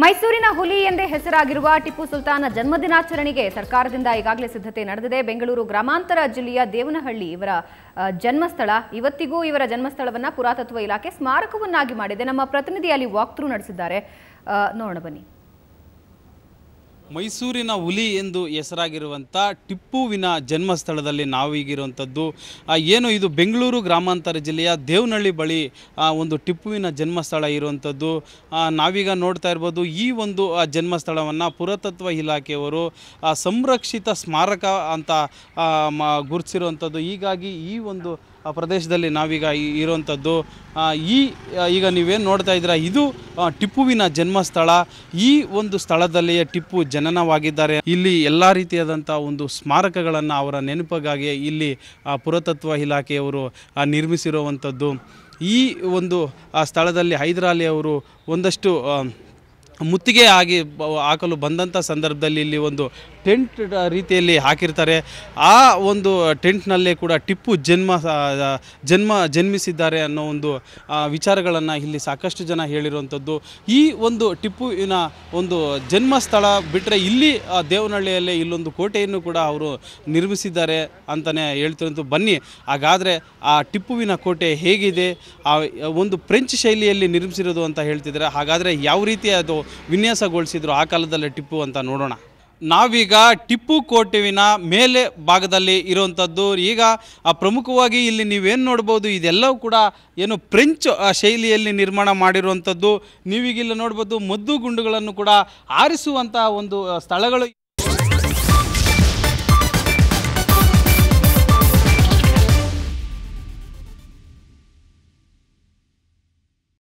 ಮೈಸೂರಿನ ಹುಲಿ ಎಂದೇ ಹೆಸರಾಗಿರುವ ಟಿಪ್ಪು ಸುಲ್ತಾನ ಜನ್ಮದಿನಾಚರಣೆಗೆ ಸರ್ಕಾರದಿಂದ ಈಗಾಗಲೇ ಸಿದ್ಧತೆ ನಡೆದಿದೆ ಬೆಂಗಳೂರು ಗ್ರಾಮಾಂತರ ಜಿಲ್ಲೆಯ ದೇವನಹಳ್ಳಿ ಇವರ ಆ, ಜನ್ಮಸ್ಥಳ ಇವತ್ತಿಗೂ ಇವರ ಜನ್ಮಸ್ಥಳವನ್ನ ಪುರಾತತ್ವ ಇಲಾಖೆ ಸ್ಮಾರಕವನ್ನಾಗಿ ಮಾಡಿದೆ ನಮ್ಮ ಪ್ರತಿನಿಧಿ ಅಲ್ಲಿ ವಾಕ್ ಥ್ರೂ ನಡೆಸಿದ್ದಾರೆ ಆ, ನೋಡೋಣ ಬನ್ನಿ ಮೈಸೂರಿನ ಹುಲಿ ಎಂದು ಹೆಸರಾಗಿರುವಂಥ ಟಿಪ್ಪುವಿನ ಜನ್ಮಸ್ಥಳದಲ್ಲಿ ನಾವೀಗಿರುವಂಥದ್ದು ಆ, ಏನು ಇದು ಬೆಂಗಳೂರು ಗ್ರಾಮಾಂತರ ಜಿಲ್ಲೆಯ ದೇವನಹಳ್ಳಿ ಬಳಿ ಆ, ಒಂದು ಟಿಪ್ಪುವಿನ ಜನ್ಮಸ್ಥಳ ಇರುವಂಥದ್ದು ಆ, ನಾವೀಗ ನೋಡ್ತಾ ಇರ್ಬೋದು ಈ ಒಂದು ಆ, ಜನ್ಮಸ್ಥಳವನ್ನು ಪುರಾತತ್ವ ಇಲಾಖೆಯವರು ಆ, ಸಂರಕ್ಷಿತ ಸ್ಮಾರಕ ಅಂತ ಆ, ಮ ಗುರುತಿಸಿರುವಂಥದ್ದು ಹೀಗಾಗಿ ಈ ಒಂದು ಆ ಪ್ರದೇಶದಲ್ಲಿ ನಾವೀಗ ಈ- ಇರುವಂಥದ್ದು ಆ, ಈ ಆ, ಈಗ ನೀವೇನು ನೋಡ್ತಾ ಇದ್ದೀರಾ ಇದು ಆ, ಟಿಪ್ಪುವಿನ ಜನ್ಮಸ್ಥಳ ಈ ಒಂದು ಸ್ಥಳದಲ್ಲಿಯೇ ಟಿಪ್ಪು ಜನನವಾಗಿದ್ದಾರೆ ಇಲ್ಲಿ ಎಲ್ಲ ರೀತಿಯಾದಂಥ ಒಂದು ಸ್ಮಾರಕಗಳನ್ನು ಅವರ ನೆನಪಿಗಾಗಿ ಇಲ್ಲಿ ಆ, ಪುರಾತತ್ವ ಇಲಾಖೆಯವರು ಆ, ನಿರ್ಮಿಸಿರುವಂಥದ್ದು ಈ ಒಂದು ಆ ಸ್ಥಳದಲ್ಲಿ ಹೈದರಾಲಿ ಅವರು ಒಂದಷ್ಟು ಆ, ಮುತ್ತಿಗೆ ಆಗಿ ಬ- ಹಾಕಲು ಬಂದಂಥ ಸಂದರ್ಭದಲ್ಲಿ ಇಲ್ಲಿ ಒಂದು ಟೆಂಟ್ ರೀತಿಯಲ್ಲಿ ಹಾಕಿರ್ತಾರೆ ಆ ಒಂದು ಟೆಂಟ್ನಲ್ಲೇ ಕೂಡ ಟಿಪ್ಪು ಜನ್ಮ ಸ- ಜನ್ಮ ಜನ್ಮಿಸಿದ್ದಾರೆ ಅನ್ನೋ ಒಂದು ವಿಚಾರಗಳನ್ನು ಇಲ್ಲಿ ಸಾಕಷ್ಟು ಜನ ಹೇಳಿರುವಂಥದ್ದು ಈ ಒಂದು ಟಿಪ್ಪುವಿನ ಒಂದು ಜನ್ಮಸ್ಥಳ ಬಿಟ್ಟರೆ ಇಲ್ಲಿ ಆ, ದೇವನಹಳ್ಳಿಯಲ್ಲೇ ಇಲ್ಲೊಂದು ಕೋಟೆಯನ್ನು ಕೂಡ ಅವರು ನಿರ್ಮಿಸಿದ್ದಾರೆ ಅಂತಲೇ ಹೇಳ್ತಿರೋದು ಬನ್ನಿ ಹಾಗಾದರೆ ಆ ಟಿಪ್ಪುವಿನ ಕೋಟೆ ಹೇಗಿದೆ ಆ ಒಂದು ಫ್ರೆಂಚ್ ಶೈಲಿಯಲ್ಲಿ ನಿರ್ಮಿಸಿರೋದು ಅಂತ ಹೇಳ್ತಿದ್ದಾರೆ ಹಾಗಾದರೆ ಯಾವ ರೀತಿ ಅದು ವಿನ್ಯಾಸಗೊಳಿಸಿದ್ರು ಆ ಕಾಲದಲ್ಲಿ ಟಿಪ್ಪು ಅಂತ ನೋಡೋಣ ನಾವೀಗ ಟಿಪ್ಪು ಕೋಟೆವಿನ ಮೇಲೆ ಭಾಗದಲ್ಲಿ ಇರುವಂಥದ್ದು ಈಗ ಆ ಪ್ರಮುಖವಾಗಿ ಇಲ್ಲಿ ನೀವೇನು ನೋಡ್ಬೋದು ಇದೆಲ್ಲವೂ ಕೂಡ ಏನು ಫ್ರೆಂಚ್ ಆ, ಶೈಲಿಯಲ್ಲಿ ನಿರ್ಮಾಣ ಮಾಡಿರುವಂಥದ್ದು ನೀವೀಗ ಇಲ್ಲಿ ನೋಡ್ಬೋದು ಮದ್ದು ಗುಂಡುಗಳನ್ನು ಕೂಡ ಆರಿಸುವಂಥ ಒಂದು ಆ, ಸ್ಥಳಗಳು